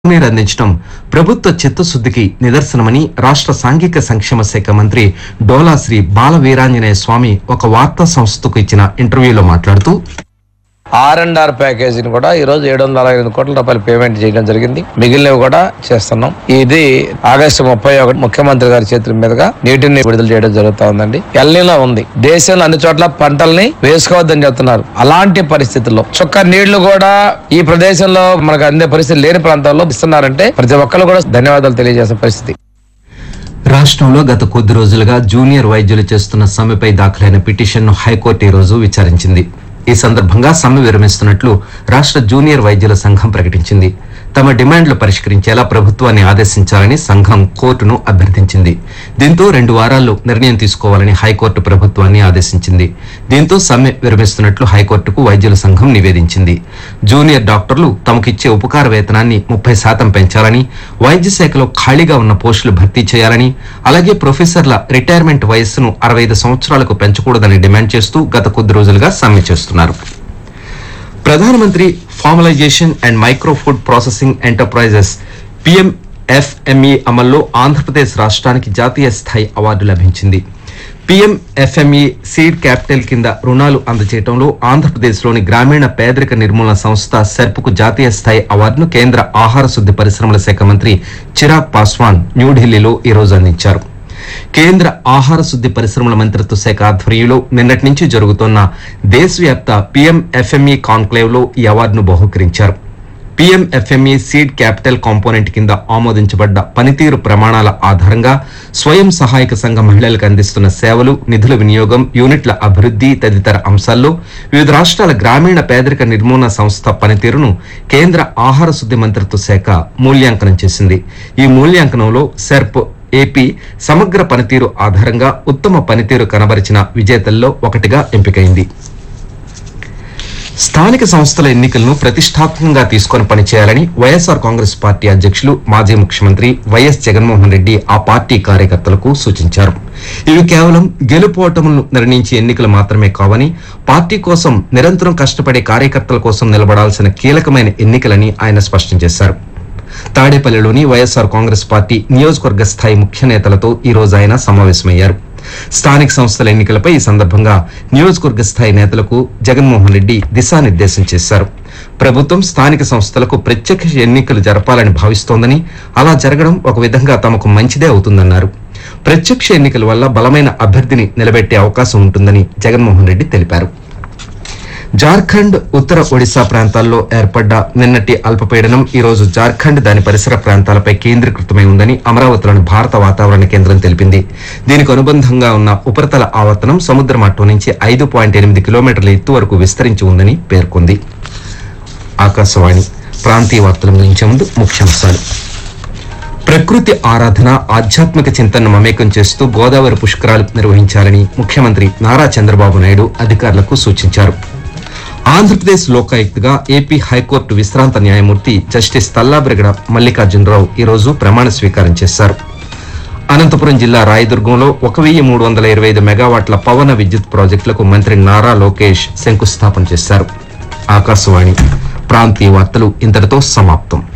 నీరు అందించడం ప్రభుత్వ చిత్తశుద్ధికి నిదర్శనమని రాష్ట్ర సాంఘిక సంక్షేమ శాఖ మంత్రి డోలా శ్రీ బాల వీరాంజనేయ స్వామి ఒక వార్తా సంస్థకు ఇచ్చిన ఇంటర్వ్యూలో మాట్లాడుతూ ఆర్ అండ్ ఆర్ ప్యాకేజీని కూడా ఈ రోజు ఏడు వందల అరవై ఎనిమిది కోట్ల రూపాయలు పేమెంట్ చేయడం జరిగింది మిగిలినవి కూడా చేస్తున్నాం ఇది ఆగస్టు ముప్పై ఒకటి ముఖ్యమంత్రి గారి చేతుల మీదుగా నీటిని విడుదల చేయడం జరుగుతా ఉందండి ఎల్నీలో ఉంది దేశంలో అన్ని చోట్ల పంటల్ని వేసుకోవద్దని చెప్తున్నారు అలాంటి పరిస్థితుల్లో చుక్క నీళ్లు కూడా ఈ ప్రదేశంలో మనకు అందే పరిస్థితి లేని ప్రాంతాల్లో ఇస్తున్నారంటే ప్రతి ఒక్కరు కూడా ధన్యవాదాలు తెలియజేసే పరిస్థితి రాష్ట్రంలో గత కొద్ది రోజులుగా జూనియర్ వైద్యులు చేస్తున్న సమ్మెపై దాఖలైన పిటిషన్ను హైకోర్టు ఈ రోజు విచారించింది ఈ సందర్భంగా సమ్మె విరమిస్తున్నట్లు రాష్ట్ర జూనియర్ వైద్యుల సంఘం ప్రకటించింది తమ డిమాండ్లు పరిష్కరించేలా ప్రభుత్వాన్ని ఆదేశించాలని సంఘం కోర్టును అభ్యర్థించింది దీంతో రెండు వారాల్లో నిర్ణయం తీసుకోవాలని హైకోర్టు ప్రభుత్వాన్ని ఆదేశించింది దీంతో సమ్మె విరమిస్తున్నట్లు హైకోర్టుకు వైద్యుల సంఘం నివేదించింది జూనియర్ డాక్టర్లు తమకిచ్చే ఉపకార వేతనాన్ని ముప్పై శాతం పెంచాలని వైద్య శాఖలో ఖాళీగా ఉన్న పోస్టులు భర్తీ చేయాలని అలాగే ప్రొఫెసర్ల రిటైర్మెంట్ వయస్సును అరవై ఐదు సంవత్సరాలకు పెంచకూడదని డిమాండ్ చేస్తూ గత కొద్ది రోజులుగా సమ్మె చేస్తున్నారు ప్రధానమంత్రి formalisation and micro food processing enterprises PMFME అమల్లో ఆంధ్రప్రదేశ్ రాష్ట్రానికి జాతీయ స్థాయి అవార్డు లభించింది పిఎంఎఫ్ఎంఈ సీడ్ క్యాపిటల్ కింద రుణాలు అందజేయడంలో ఆంధ్రప్రదేశ్లోని గ్రామీణ పేదరిక నిర్మూలన సంస్థ సెర్పుకు జాతీయ స్థాయి అవార్డును కేంద్ర ఆహార శుద్ధి పరిశ్రమల శాఖ మంత్రి చిరాగ్ పాస్వాన్ న్యూఢిల్లీలో ఈ రోజు అందించారు కేంద్ర ఆహార శుద్ధి పరిశ్రమల మంత్రిత్వ శాఖ ఆధ్వర్యంలో నిన్నటి నుంచి జరుగుతున్న దేశవ్యాప్త పిఎంఎఫ్ఎంఈ కాన్క్లేవ్ లో ఈ అవార్డును బహుకరించారు పిఎంఎఫ్ఎంఈ సీడ్ క్యాపిటల్ కాంపోనెంట్ కింద ఆమోదించబడ్డ పనితీరు ప్రమాణాల ఆధారంగా స్వయం సహాయక సంఘ మహిళలకు అందిస్తున్న సేవలు నిధుల వినియోగం యూనిట్ల అభివృద్ధి తదితర అంశాల్లో వివిధ రాష్ట్రాల గ్రామీణ పేదరిక నిర్మూలన సంస్థ పనితీరును కేంద్ర ఆహార శుద్ధి మంత్రిత్వ శాఖ మూల్యాంకనం చేసింది ఈ మూల్యాంకనంలో సెర్ప్ ఏపీ సమగ్ర పనితీరు ఆధారంగా ఉత్తమ పనితీరు కనబరిచిన విజేతల్లో ఒకటిగా ఎంపికైంది స్థానిక సంస్థల ఎన్నికలను ప్రతిష్టాత్మకంగా తీసుకొని పనిచేయాలని వైఎస్ఆర్ కాంగ్రెస్ పార్టీ అధ్యక్షులు మాజీ ముఖ్యమంత్రి వైఎస్ జగన్మోహన్ రెడ్డి ఆ పార్టీ కార్యకర్తలకు సూచించారు ఇవి కేవలం గెలుపోటములను నిర్ణయించే ఎన్నికలు మాత్రమే కావని పార్టీ కోసం నిరంతరం కష్టపడే కార్యకర్తల కోసం నిలబడాల్సిన కీలకమైన ఎన్నికలని ఆయన స్పష్టం చేశారు తాడేపల్లిలోని వైఎస్ఆర్ కాంగ్రెస్ పార్టీ నియోజకవర్గ స్థాయి ముఖ్య నేతలతో ఈ రోజు ఆయన సమావేశమయ్యారు స్థానిక సంస్థల ఎన్నికలపై ఈ సందర్భంగా నియోజకవర్గ స్థాయి నేతలకు జగన్మోహన్ రెడ్డి దిశానిర్దేశం చేశారు ప్రభుత్వం స్థానిక సంస్థలకు ప్రత్యక్ష ఎన్నికలు జరపాలని భావిస్తోందని అలా జరగడం ఒక విధంగా తమకు మంచిదే అవుతుందన్నారు ప్రత్యక్ష ఎన్నికల వల్ల బలమైన అభ్యర్థిని నిలబెట్టే అవకాశం ఉంటుందని జగన్మోహన్ రెడ్డి తెలిపారు జార్ఖండ్ ఉత్తర ఒడిశా ప్రాంతాల్లో ఏర్పడ్డ నిన్నటి అల్పపీడనం ఈ రోజు జార్ఖండ్ దాని పరిసర ప్రాంతాలపై కేంద్రీకృతమై ఉందని అమరావతిలోని భారత వాతావరణ కేంద్రం తెలిపింది దీనికి అనుబంధంగా ఉన్న ఉపరితల ఆవర్తనం సముద్ర మట్టం నుంచి ఐదు పాయింట్ ఎనిమిది కిలోమీటర్ల ఎత్తు వరకు విస్తరించి ఉందని పేర్కొంది ఆకాశవాణి ప్రాంతీయ వార్తలు ముగించే ముందు ముఖ్యాంశాలు ప్రకృతి ఆరాధన ఆధ్యాత్మిక చింతనను మమేకం చేస్తూ గోదావరి పుష్కరాలు నిర్వహించాలని ముఖ్యమంత్రి నారా చంద్రబాబు నాయుడు అధికారులకు సూచించారు ఆంధ్రప్రదేశ్ లోకాయుక్తగా ఏపీ హైకోర్టు విశ్రాంత న్యాయమూర్తి జస్టిస్ తల్లాబ్రెగడ మల్లికార్జునరావు ఈ రోజు ప్రమాణ స్వీకారం చేశారు అనంతపురం జిల్లా రాయదుర్గంలో ఒక వెయ్యి మూడు వందల ఇరవై ఐదు మెగావాట్ల పవన విద్యుత్ ప్రాజెక్టులకు మంత్రి నారా లోకేష్ శంకుస్థాపన చేశారు ఆకాశవాణి ప్రాంతీయ వార్తలు ఇంతటితో సమాప్తం